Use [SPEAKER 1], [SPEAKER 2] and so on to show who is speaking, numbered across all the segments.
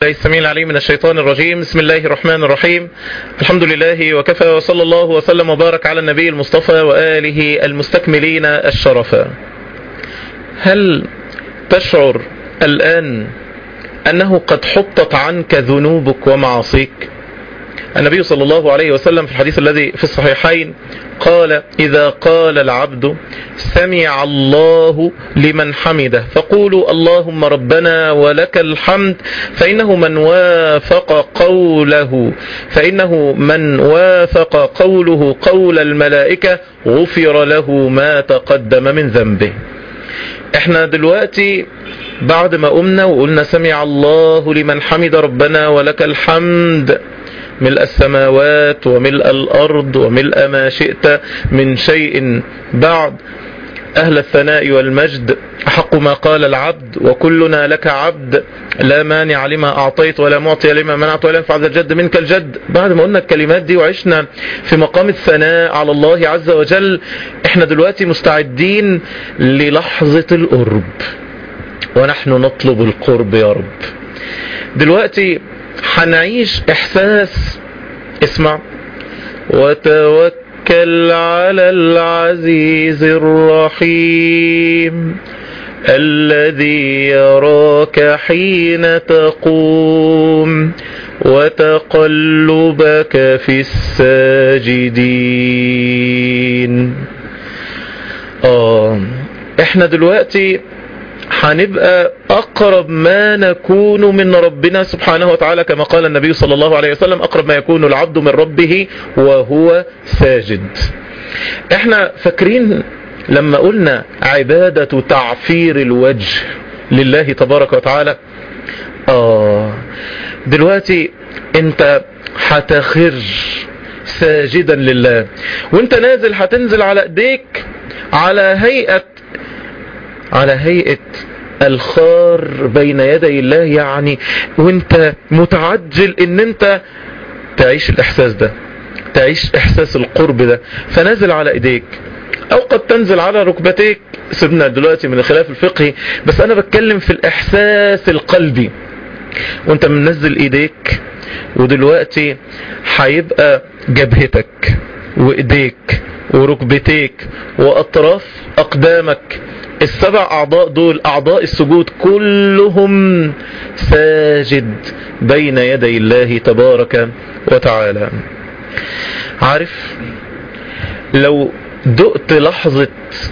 [SPEAKER 1] السميع العليم من الشيطان الرجيم بسم الله الرحمن الرحيم الحمد لله وكفى وصلى الله وسلم وبارك على النبي المصطفى وآله المستكملين الشرفا هل تشعر الآن أنه قد حطت عنك ذنوبك ومعاصيك النبي صلى الله عليه وسلم في الحديث الذي في الصحيحين قال إذا قال العبد سمع الله لمن حمده فقولوا اللهم ربنا ولك الحمد فإنه من وافق قوله فإنه من وافق قوله قول الملائكة غفر له ما تقدم من ذنبه احنا دلوقتي بعد ما قمنا وقلنا سمع الله لمن حمد ربنا ولك الحمد ملء السماوات وملء الأرض وملء ما شئت من شيء بعد أهل الثناء والمجد أحق ما قال العبد وكلنا لك عبد لا مانع لما أعطيت ولا معطي لما منعت ولا ينفع ذا الجد منك الجد بعد ما قلنا الكلمات دي وعشنا في مقام الثناء على الله عز وجل احنا دلوقتي مستعدين للحظة القرب ونحن نطلب القرب يا رب دلوقتي هنعيش احساس اسمع وتوكل على العزيز الرحيم الذي يراك حين تقوم وتقلبك في الساجدين اه احنا دلوقتي هنبقى أقرب ما نكون من ربنا سبحانه وتعالى كما قال النبي صلى الله عليه وسلم أقرب ما يكون العبد من ربه وهو ساجد احنا فاكرين لما قلنا عبادة تعفير الوجه لله تبارك وتعالى آه دلوقتي انت هتخر ساجدا لله وانت نازل هتنزل على ايديك على هيئة على هيئة الخار بين يدي الله يعني وانت متعجل ان انت تعيش الاحساس ده تعيش احساس القرب ده فنازل على ايديك او قد تنزل على ركبتيك سيبنا دلوقتي من الخلاف الفقهي بس انا بتكلم في الاحساس القلبي وانت منزل ايديك ودلوقتي هيبقى جبهتك وايديك وركبتيك واطراف اقدامك السبع اعضاء دول اعضاء السجود كلهم ساجد بين يدي الله تبارك وتعالى عارف لو دقت لحظة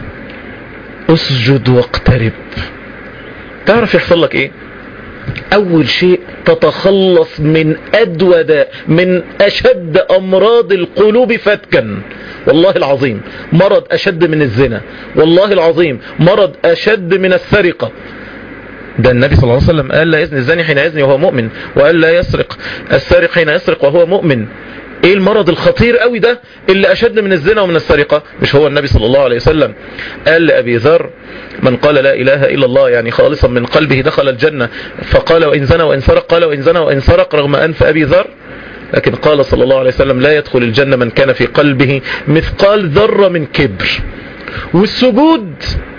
[SPEAKER 1] اسجد واقترب تعرف يحصل لك ايه اول شيء تتخلص من ادوى داء من اشد امراض القلوب فتكا والله العظيم مرض اشد من الزنا والله العظيم مرض اشد من السرقة ده النبي صلى الله عليه وسلم قال لا يزني الزاني حين يزني وهو مؤمن وقال لا يسرق السارق حين يسرق وهو مؤمن ايه المرض الخطير قوي ده اللي اشد من الزنا ومن السرقة مش هو النبي صلى الله عليه وسلم قال لأبي ذر من قال لا اله الا الله يعني خالصا من قلبه دخل الجنة فقال وان زنى وان سرق قال وان زنى وان سرق رغم انف ابي ذر لكن قال صلى الله عليه وسلم لا يدخل الجنة من كان في قلبه مثقال ذرة من كبر والسجود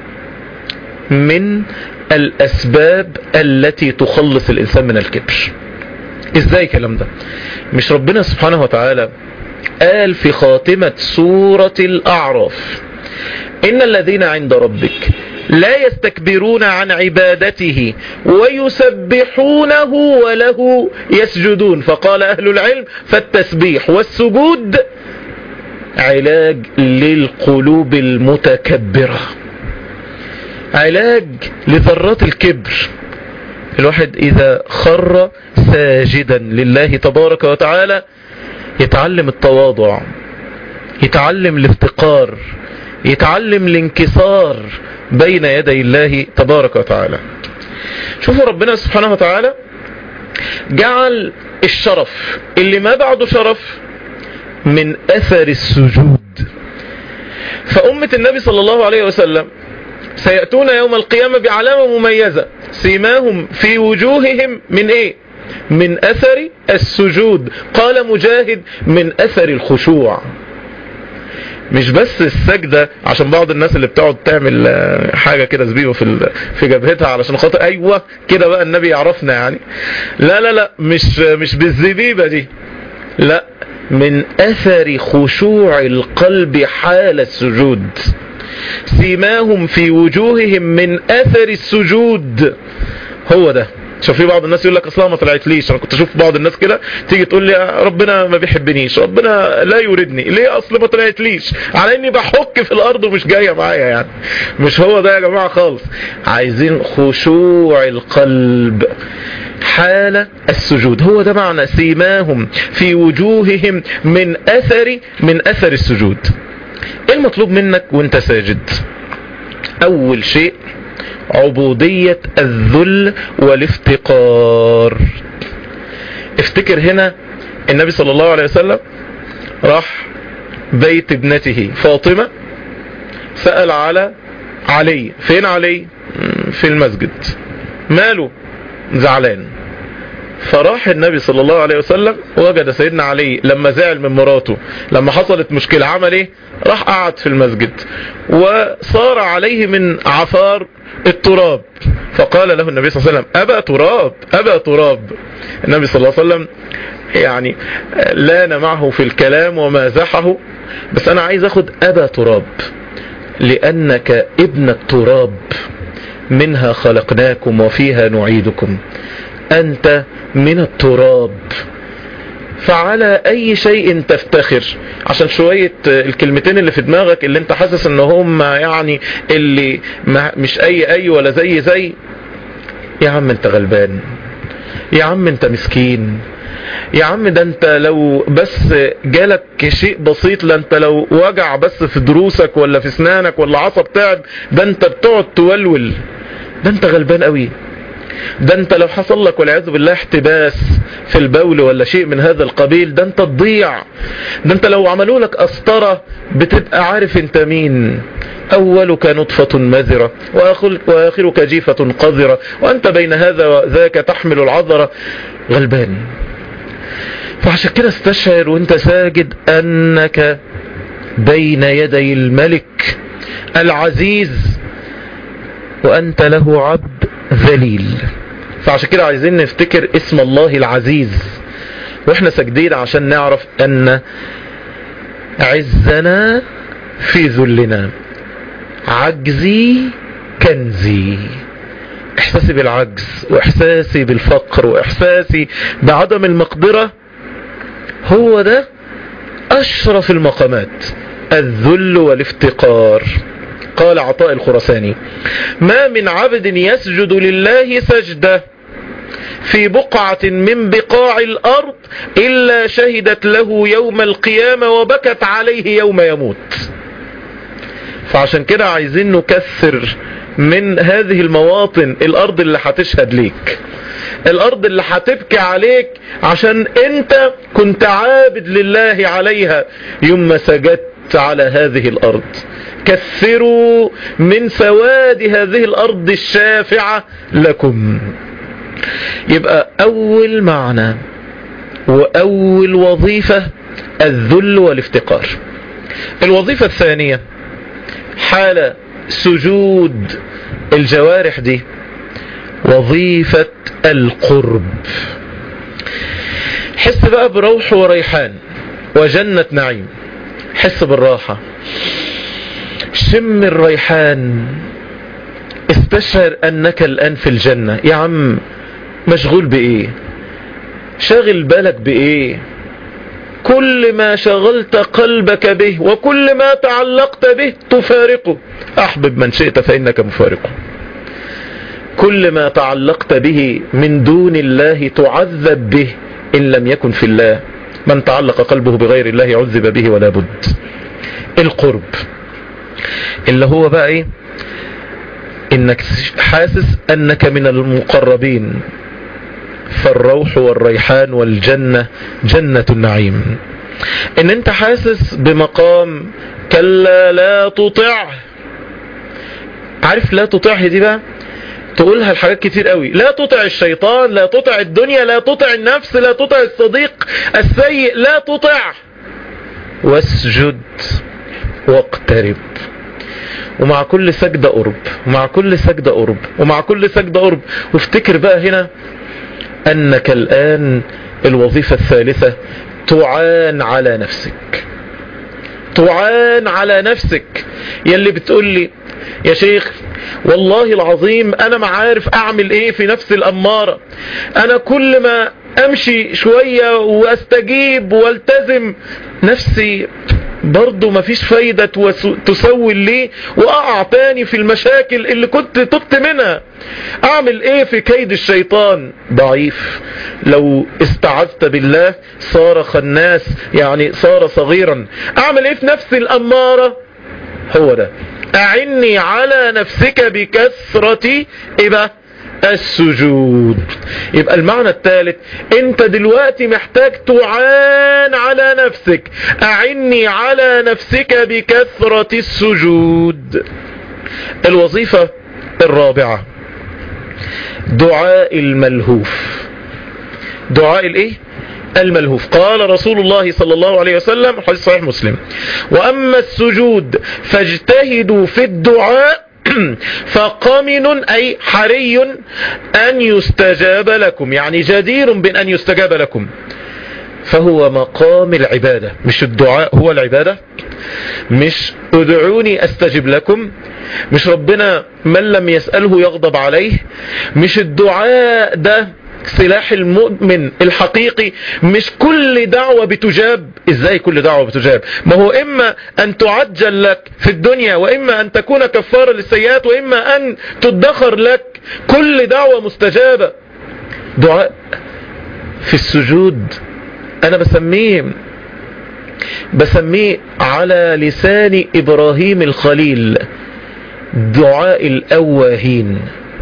[SPEAKER 1] من الاسباب التي تخلص الانسان من الكبر ازاي الكلام ده مش ربنا سبحانه وتعالى قال في خاتمة سورة الأعراف إن الذين عند ربك لا يستكبرون عن عبادته ويسبحونه وله يسجدون فقال أهل العلم فالتسبيح والسجود علاج للقلوب المتكبرة علاج لذرات الكبر الواحد إذا خر ساجدا لله تبارك وتعالى يتعلم التواضع يتعلم الافتقار يتعلم الانكسار بين يدي الله تبارك وتعالى شوفوا ربنا سبحانه وتعالى جعل الشرف اللي ما بعده شرف من أثر السجود فأمة النبي صلى الله عليه وسلم سيأتون يوم القيامة بعلامة مميزة سيماهم في وجوههم من ايه من اثر السجود قال مجاهد من اثر الخشوع مش بس السجدة عشان بعض الناس اللي بتقعد تعمل حاجة كده زبيبة في في جبهتها علشان خاطر ايوه كده بقى النبي يعرفنا يعني لا لا لا مش مش بالزبيبة دي لا من اثر خشوع القلب حال السجود سيماهم في وجوههم من اثر السجود هو ده شوف في بعض الناس يقول لك اصلا ما طلعتليش انا كنت اشوف بعض الناس كده تيجي تقول لي ربنا ما بيحبنيش ربنا لا يريدني ليه اصل ما طلعتليش على اني بحك في الارض ومش جايه معايا يعني مش هو ده يا جماعه خالص عايزين خشوع القلب حال السجود هو ده معنى سيماهم في وجوههم من اثر من اثر السجود ايه المطلوب منك وانت ساجد اول شيء عبودية الذل والافتقار افتكر هنا النبي صلى الله عليه وسلم راح بيت ابنته فاطمة سأل على علي فين علي في المسجد ماله زعلان فراح النبي صلى الله عليه وسلم وجد سيدنا علي لما زعل من مراته لما حصلت مشكلة عمل ايه راح قعد في المسجد وصار عليه من عفار التراب فقال له النبي صلى الله عليه وسلم أبا تراب أبا تراب النبي صلى الله عليه وسلم يعني لان معه في الكلام ومازحه بس أنا عايز أخد أبا تراب لأنك ابن التراب منها خلقناكم وفيها نعيدكم أنت من التراب فعلى اي شيء تفتخر عشان شوية الكلمتين اللي في دماغك اللي انت حاسس ان هم يعني اللي مش اي اي ولا زي زي يا عم انت غلبان يا عم انت مسكين يا عم ده انت لو بس جالك شيء بسيط لا انت لو وجع بس في دروسك ولا في اسنانك ولا عصب تعب ده انت بتقعد تولول ده انت غلبان قوي ده انت لو حصل لك والعياذ بالله احتباس في البول ولا شيء من هذا القبيل ده انت تضيع ده انت لو عملوا لك قسطرة بتبقى عارف انت مين اولك نطفة مذرة واخرك جيفة قذرة وانت بين هذا وذاك تحمل العذرة غلبان فعشان كده استشعر وانت ساجد انك بين يدي الملك العزيز وانت له عبد ذليل فعشان كده عايزين نفتكر اسم الله العزيز واحنا ساجدين عشان نعرف ان عزنا في ذلنا عجزي كنزي احساسي بالعجز واحساسي بالفقر واحساسي بعدم المقدرة هو ده اشرف المقامات الذل والافتقار قال عطاء الخرساني ما من عبد يسجد لله سجدة في بقعة من بقاع الأرض إلا شهدت له يوم القيامة وبكت عليه يوم يموت فعشان كده عايزين نكثر من هذه المواطن الأرض اللي هتشهد ليك الأرض اللي هتبكي عليك عشان انت كنت عابد لله عليها يوم سجدت على هذه الأرض كثروا من سواد هذه الأرض الشافعة لكم يبقى أول معنى وأول وظيفة الذل والافتقار الوظيفة الثانية حال سجود الجوارح دي وظيفة القرب حس بقى بروح وريحان وجنة نعيم حس بالراحة شم الريحان استشعر انك الان في الجنة يا عم مشغول بايه شاغل بالك بايه كل ما شغلت قلبك به وكل ما تعلقت به تفارقه احبب من شئت فانك مفارقه كل ما تعلقت به من دون الله تعذب به ان لم يكن في الله من تعلق قلبه بغير الله عذب به ولا بد القرب اللي هو بقى ايه انك حاسس انك من المقربين فالروح والريحان والجنة جنة النعيم ان انت حاسس بمقام كلا لا تطع عارف لا تطعه دي بقى تقولها الحاجات كتير قوي لا تطع الشيطان لا تطع الدنيا لا تطع النفس لا تطع الصديق السيء لا تطع واسجد واقترب ومع كل سجدة قرب ومع كل سجدة قرب ومع كل سجدة قرب وافتكر بقى هنا أنك الآن الوظيفة الثالثة تعان على نفسك تعان على نفسك يلي بتقول لي يا شيخ والله العظيم انا ما عارف اعمل ايه في نفس الامارة انا كل ما امشي شوية واستجيب والتزم نفسي برضو ما فيش فايدة تسوي لي واقع تاني في المشاكل اللي كنت تبت منها اعمل ايه في كيد الشيطان ضعيف لو استعذت بالله صار خناس يعني صار صغيرا اعمل ايه في نفس الامارة هو ده اعني على نفسك بكثرة ايه بقى السجود يبقى المعنى الثالث انت دلوقتي محتاج تعان على نفسك اعني على نفسك بكثرة السجود الوظيفة الرابعة دعاء الملهوف دعاء الايه الملهوف قال رسول الله صلى الله عليه وسلم حديث صحيح مسلم واما السجود فاجتهدوا في الدعاء فقامن أي حري أن يستجاب لكم يعني جدير بأن يستجاب لكم فهو مقام العبادة مش الدعاء هو العبادة مش ادعوني استجب لكم مش ربنا من لم يسأله يغضب عليه مش الدعاء ده سلاح المؤمن الحقيقي مش كل دعوة بتجاب ازاي كل دعوة بتجاب ما هو اما ان تعجل لك في الدنيا واما ان تكون كفارة للسيئات واما ان تدخر لك كل دعوة مستجابة دعاء في السجود انا بسميه بسميه على لسان ابراهيم الخليل دعاء الاواهين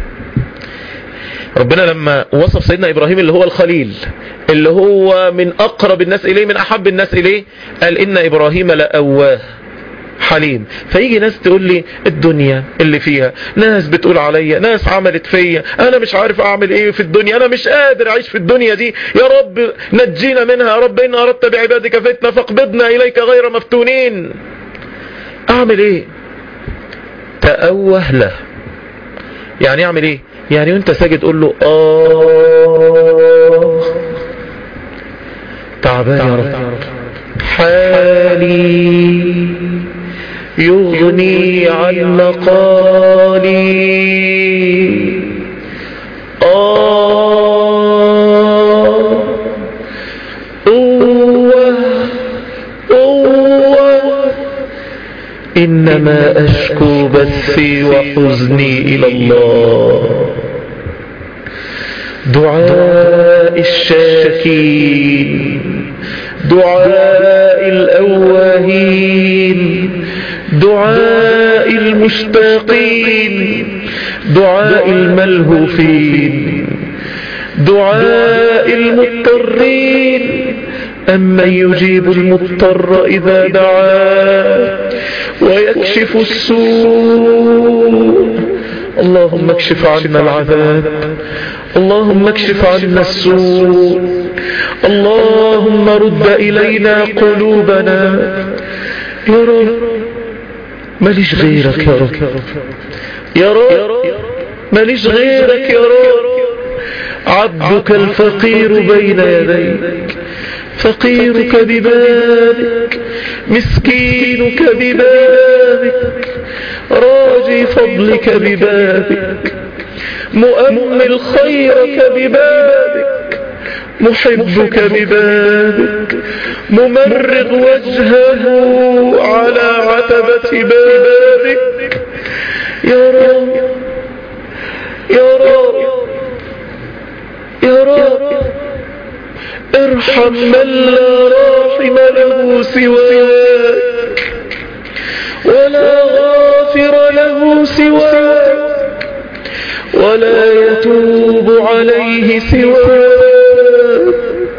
[SPEAKER 1] ربنا لما وصف سيدنا ابراهيم اللي هو الخليل اللي هو من اقرب الناس اليه من احب الناس اليه قال ان ابراهيم لأواه حليم فيجي ناس تقول لي الدنيا اللي فيها ناس بتقول عليا ناس عملت فيا انا مش عارف اعمل ايه في الدنيا انا مش قادر اعيش في الدنيا دي يا رب نجينا منها يا رب ان اردت بعبادك فتنة فاقبضنا اليك غير مفتونين اعمل ايه تأوه له يعني اعمل ايه يعني وانت ساجد قول له آه تعبان يا رب حالي يغني عن مقالي آه قوة قوة إنما أشكو بثي وحزني إلى الله دعاء الشاكين دعاء الأواهين دعاء المشتاقين دعاء الملهوفين دعاء المضطرين أمن يجيب المضطر إذا دعاه ويكشف السوء اللهم اكشف عنا العذاب اللهم اكشف عنا السوء اللهم رد إلينا قلوبنا يا رب ماليش غيرك يا رب يا رب ماليش غيرك يا رب عبدك الفقير بين يديك فقيرك ببابك مسكينك ببابك راجي فضلك ببابك مؤمل خيرك ببابك محبك ببابك ممرغ وجهه على عتبة بابك يا رب يا رب يا رب ارحم من لا راحم له سواك ولا غافر له سواك ولا يتوب عليه سواك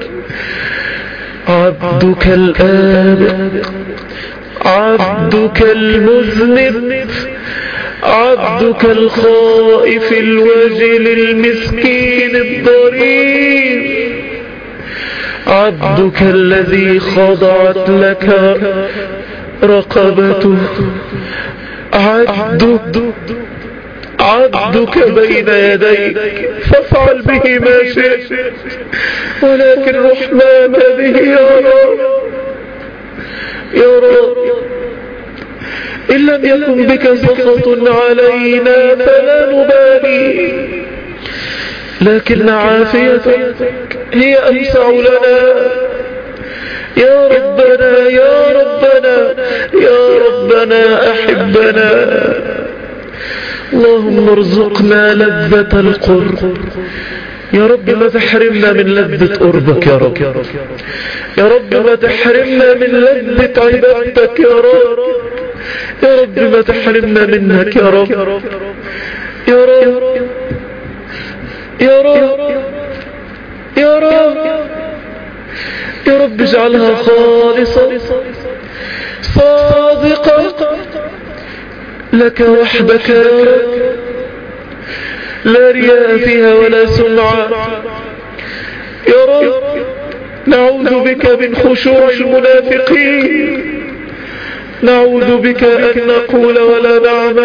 [SPEAKER 1] عبدك الآب عبدك المذنب عبدك الخائف الوجل المسكين الضرير عبدك الذي خضعت لك رقبته عبد عبدك بين يديك فافعل به ما شئت ولكن رحماك به يا رب يا رب إن لم يكن بك سخط علينا فلا نبالي لكن عافيتك هي أمسع لنا يا ربنا يا ربنا يا ربنا أحبنا اللهم ارزقنا لذة القرب يا رب ما تحرمنا من لذة قربك يا رب يا رب ما تحرمنا من لذة عبادتك يا رب يا رب ما تحرمنا منك يا رب يا رب يا رب يا رب يا رب اجعلها خالصة صادقة لك وحدك يا رب لا رياء فيها ولا سمعة يا رب نعوذ بك من خشوع المنافقين نعوذ بك أن نقول ولا نعمل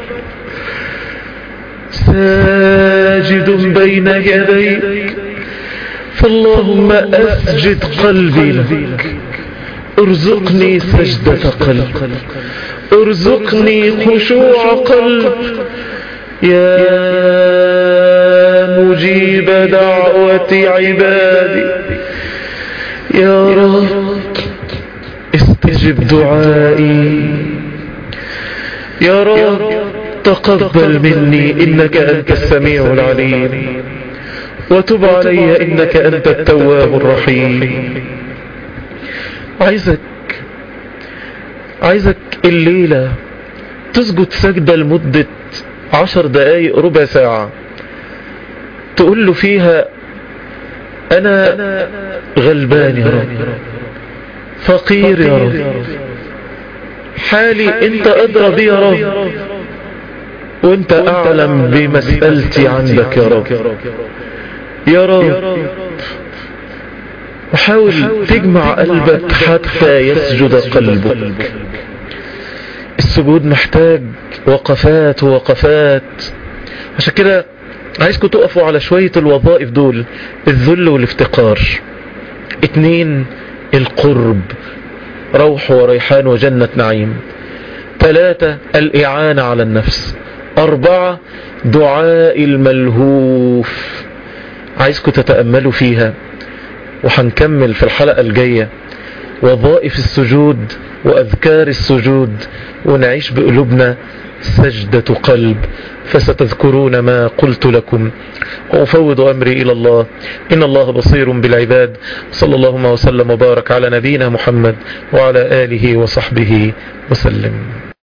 [SPEAKER 1] ساجد بين يديك فاللهم أسجد قلبي لك ارزقني سجدة قلب ارزقني خشوع قلب يا مجيب دعوة عبادي يا رب استجب دعائي يا رب تقبل مني إنك أنت السميع العليم وتب علي إنك أنت التواب الرحيم عايزك عايزك الليلة تسجد سجدة لمدة عشر دقايق ربع ساعة تقول له فيها أنا غلبان يا رب فقير يا رب حالي انت أدرى بي يا رب وانت أعلم بمسألتي عندك يا رب يا رب وحاول تجمع قلبك حتى يسجد قلبك السجود محتاج وقفات ووقفات عشان كده عايزكم تقفوا على شوية الوظائف دول الذل والافتقار اتنين القرب روح وريحان وجنة نعيم ثلاثة الإعانة على النفس أربعة دعاء الملهوف عايزكم تتأملوا فيها وهنكمل في الحلقة الجاية وظائف السجود وأذكار السجود ونعيش بقلوبنا سجدة قلب فستذكرون ما قلت لكم وأفوض أمري إلى الله إن الله بصير بالعباد صلى الله وسلم وبارك على نبينا محمد وعلى آله وصحبه وسلم